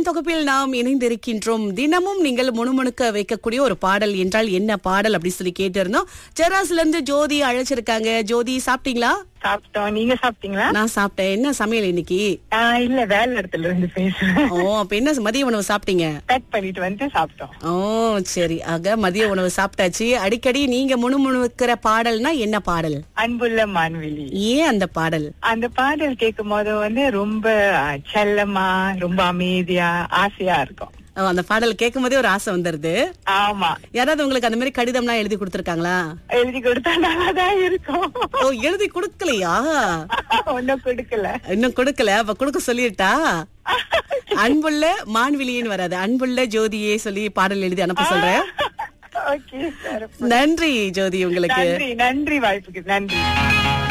தொகுப்பில் நாம் இணைந்திருக்கின்றோம் தினமும் நீங்கள் முணுமுணுக்க வைக்கக்கூடிய ஒரு பாடல் என்றால் என்ன பாடல் அப்படி சொல்லி கேட்டிருந்தோம் செராஸ்ல இருந்து ஜோதி அழைச்சிருக்காங்க ஜோதி சாப்பிட்டீங்களா சாப்பிட்டோம் நீங்க சாப்பிட்டீங்களா நான் சாப்பிட்டேன் என்ன சமையல் இன்னைக்கு ஆஹ் இல்ல வேலை இடத்துல இருந்து பேசுறேன் ஓ அப்ப என்ன மதிய உணவு சாப்பிட்டீங்க பேக் பண்ணிட்டு வந்து சாப்பிட்டோம் ஓ சரி ஆக மதிய உணவு சாப்பிட்டாச்சு அடிக்கடி நீங்க முணுமுணுக்கிற பாடல்னா என்ன பாடல் அன்புள்ள மான்வெளி ஏன் அந்த பாடல் அந்த பாடல் கேட்கும் போது வந்து ரொம்ப ஆஹ், செல்லமா ரொம்ப அமைதியா ஆசையா இருக்கும் ஓ, அந்த பாடல் கேட்கும் போதே ஒரு ஆசை வந்துருது ஆமா யாராவது உங்களுக்கு அந்த மாதிரி கடிதம்லாம் எழுதி கொடுத்திருக்காங்களா எழுதி கொடுத்தா நல்லாதான் இருக்கும் ஓ எழுதி கொடுக்கலையா ஒன்னும் கொடுக்கல இன்னும் கொடுக்கல அப்ப கொடுக்க சொல்லிட்டா அன்புள்ள மான்விலின்னு வராது அன்புள்ள ஜோதியே சொல்லி பாடல் எழுதி அனுப்ப சொல்றேன் ஓகே சார் நன்றி ஜோதி உங்களுக்கு நன்றி நன்றி வாய்ப்புக்கு நன்றி